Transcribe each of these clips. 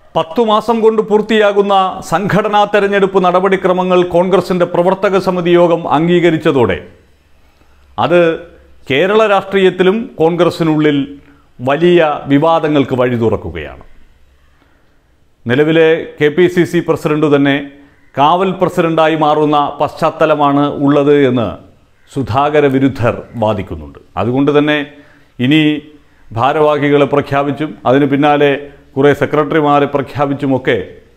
പത്തു മാസം കൊണ്ട് പൂർത്തിയാകുന്ന സംഘടനാ തെരഞ്ഞെടുപ്പ് നടപടിക്രമങ്ങൾ കോൺഗ്രസിന്റെ പ്രവർത്തക സമിതി യോഗം അംഗീകരിച്ചതോടെ അത് കേരള രാഷ്ട്രീയത്തിലും കോൺഗ്രസിനുള്ളിൽ വലിയ വിവാദങ്ങൾക്ക് വഴി തുറക്കുകയാണ് നിലവിലെ K P C C president തന്നെ കാവൽ പ്രസിഡന്റായി മാറുന്ന പശ്ചാത്തലമാണ് ഉള്ളത് എന്ന് സുധാകര വിരുദ്ധർ വാദിക്കുന്നുണ്ട് അതുകൊണ്ട് തന്നെ ഇനി ഭാരവാഹികളെ പ്രഖ്യാപിച്ചും അതിന് പിന്നാലെ കുറേ സെക്രട്ടറിമാരെ പ്രഖ്യാപിച്ചുമൊക്കെ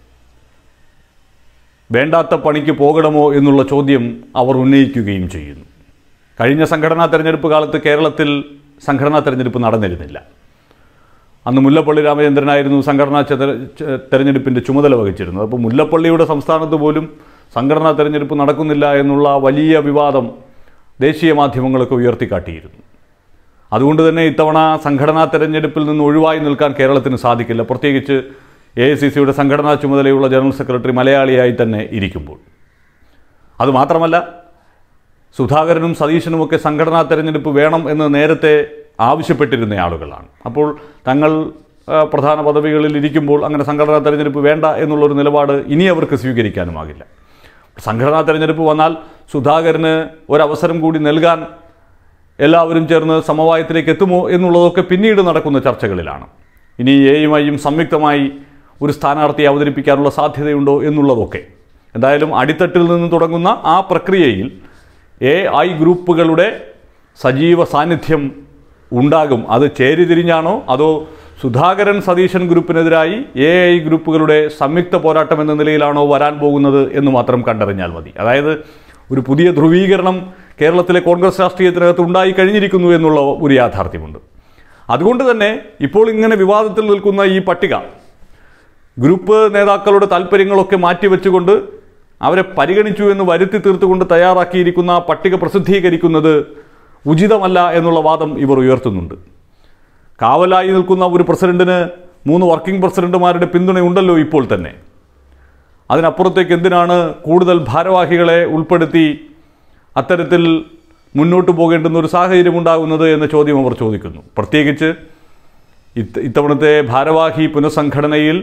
വേണ്ടാത്ത പണിക്ക് പോകണമോ എന്നുള്ള ചോദ്യം അവർ ഉന്നയിക്കുകയും ചെയ്യുന്നു കഴിഞ്ഞ സംഘടനാ തെരഞ്ഞെടുപ്പ് കാലത്ത് കേരളത്തിൽ സംഘടനാ തെരഞ്ഞെടുപ്പ് നടന്നിരുന്നില്ല അന്ന് മുല്ലപ്പള്ളി രാമചന്ദ്രനായിരുന്നു സംഘടനാ ചെത- ചെ- തെരഞ്ഞെടുപ്പിൻ്റെ ചുമതല വഹിച്ചിരുന്നത് അപ്പോൾ മുല്ലപ്പള്ളിയുടെ സംസ്ഥാനത്ത് പോലും സംഘടനാ തെരഞ്ഞെടുപ്പ് നടക്കുന്നില്ല എന്നുള്ള വലിയ വിവാദം ദേശീയ മാധ്യമങ്ങളൊക്കെ ഉയർത്തിക്കാട്ടിയിരുന്നു അതുകൊണ്ട് തന്നെ ഇത്തവണ സംഘടനാ തെരഞ്ഞെടുപ്പിൽ നിന്ന് ഒഴിവായി നിൽക്കാൻ കേരളത്തിന് സാധിക്കില്ല പ്രത്യേകിച്ച് എ ഐ സി സിയുടെ സംഘടനാ ചുമതലയുള്ള ജനറൽ സെക്രട്ടറി മലയാളിയായി തന്നെ ഇരിക്കുമ്പോൾ അതുമാത്രമല്ല സുധാകരനും സതീശനുമൊക്കെ സംഘടനാ തെരഞ്ഞെടുപ്പ് വേണം എന്ന് നേരത്തെ ആവശ്യപ്പെട്ടിരുന്ന ആളുകളാണ് അപ്പോൾ തങ്ങൾ ആ, പ്രധാന പദവികളിൽ ഇരിക്കുമ്പോൾ അങ്ങനെ സംഘടനാ തെരഞ്ഞെടുപ്പ് വേണ്ട എന്നുള്ളൊരു നിലപാട് ഇനി അവർക്ക് സ്വീകരിക്കാനുമാകില്ല സംഘടനാ തെരഞ്ഞെടുപ്പ് വന്നാൽ സുധാകരന് ഒരവസരം കൂടി നൽകാൻ എല്ലാവരും ചേർന്ന് സമവായത്തിലേക്ക് എത്തുമോ എന്നുള്ളതൊക്കെ പിന്നീട് നടക്കുന്ന ചർച്ചകളിലാണ് ഇനി എയുമായും സംയുക്തമായി ഒരു സ്ഥാനാർത്ഥിയെ അവതരിപ്പിക്കാനുള്ള സാധ്യതയുണ്ടോ എന്നുള്ളതൊക്കെ എന്തായാലും അടിത്തട്ടിൽ നിന്ന് തുടങ്ങുന്ന ആ പ്രക്രിയയിൽ എ ഐ ഗ്രൂപ്പുകളുടെ സജീവ സാന്നിധ്യം ഉണ്ടാകും അത് ചേരിതിരിഞ്ഞാണോ അതോ സുധാകരൻ സതീശൻ ഗ്രൂപ്പിനെതിരായി എ ഐ ഗ്രൂപ്പുകളുടെ സംയുക്ത പോരാട്ടം എന്ന നിലയിലാണോ വരാൻ പോകുന്നത് എന്ന് മാത്രം കണ്ടറിഞ്ഞാൽ മതി അതായത് ഒരു പുതിയ ധ്രുവീകരണം കേരളത്തിലെ കോൺഗ്രസ് രാഷ്ട്രീയത്തിനകത്ത് ഉണ്ടായി കഴിഞ്ഞിരിക്കുന്നു എന്നുള്ള ഒരു യാഥാർത്ഥ്യമുണ്ട് അതുകൊണ്ട് തന്നെ ഇപ്പോൾ ഇങ്ങനെ വിവാദത്തിൽ നിൽക്കുന്ന ഈ പട്ടിക ഗ്രൂപ്പ് നേതാക്കളുടെ താല്പര്യങ്ങളൊക്കെ മാറ്റിവെച്ചുകൊണ്ട് അവരെ പരിഗണിച്ചു എന്ന് വരുത്തി തീർത്തുകൊണ്ട് തയ്യാറാക്കിയിരിക്കുന്ന പട്ടിക പ്രസിദ്ധീകരിക്കുന്നത് ഉചിതമല്ല എന്നുള്ള വാദം ഇവർ ഉയർത്തുന്നുണ്ട് കാവലായി നിൽക്കുന്ന ഒരു പ്രസിഡന്റിന് മൂന്ന് വർക്കിംഗ് പ്രസിഡന്റുമാരുടെ പിന്തുണയുണ്ടല്ലോ ഇപ്പോൾ തന്നെ അതിനപ്പുറത്തേക്ക് എന്തിനാണ് കൂടുതൽ ഭാരവാഹികളെ ഉൾപ്പെടുത്തി അത്തരത്തിൽ മുന്നോട്ട് പോകേണ്ടുന്ന ഒരു സാഹചര്യം ഉണ്ടാകുന്നത് എന്ന ചോദ്യം അവർ ചോദിക്കുന്നു പ്രത്യേകിച്ച് ഇത്ത ഇത്തവണത്തെ ഭാരവാഹി പുനഃസംഘടനയിൽ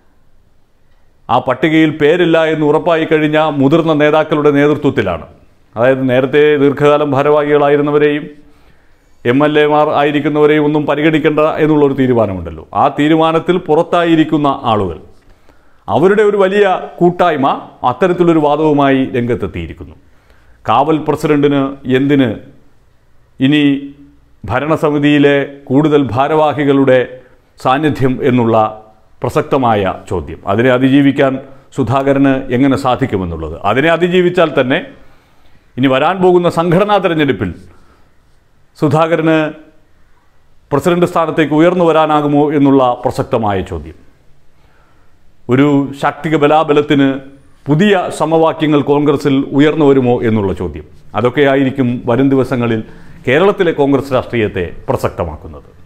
ആ പട്ടികയിൽ പേരില്ല എന്ന് ഉറപ്പായി കഴിഞ്ഞ മുതിർന്ന നേതാക്കളുടെ നേതൃത്വത്തിലാണ് അതായത് നേരത്തെ ദീർഘകാലം ഭാരവാഹികളായിരുന്നവരെയും എം എൽ എമാർ ആയിരിക്കുന്നവരെയും ഒന്നും പരിഗണിക്കേണ്ട എന്നുള്ളൊരു തീരുമാനമുണ്ടല്ലോ ആ തീരുമാനത്തിൽ പുറത്തായിരിക്കുന്ന ആളുകൾ അവരുടെ ഒരു വലിയ കൂട്ടായ്മ അത്തരത്തിലൊരു വാദവുമായി രംഗത്തെത്തിയിരിക്കുന്നു കാവൽ പ്രസിഡന്റിന് എന്തിന് ഇനി ഭരണസമിതിയിലെ കൂടുതൽ ഭാരവാഹികളുടെ സാന്നിധ്യം എന്നുള്ള പ്രസക്തമായ ചോദ്യം അതിനെ അതിജീവിക്കാൻ സുധാകരന് എങ്ങനെ സാധിക്കുമെന്നുള്ളത് അതിനെ അതിജീവിച്ചാൽ തന്നെ ഇനി വരാൻ പോകുന്ന സംഘടനാ തെരഞ്ഞെടുപ്പിൽ സുധാകരന് പ്രസിഡന്റ് സ്ഥാനത്തേക്ക് ഉയർന്നു വരാനാകുമോ എന്നുള്ള പ്രസക്തമായ ചോദ്യം ഒരു ശാക്തിക ബലാബലത്തിന് പുതിയ സമവാക്യങ്ങൾ കോൺഗ്രസിൽ ഉയർന്നു വരുമോ എന്നുള്ള ചോദ്യം അതൊക്കെയായിരിക്കും വരും ദിവസങ്ങളിൽ കേരളത്തിലെ കോൺഗ്രസ് രാഷ്ട്രീയത്തെ പ്രസക്തമാക്കുന്നത്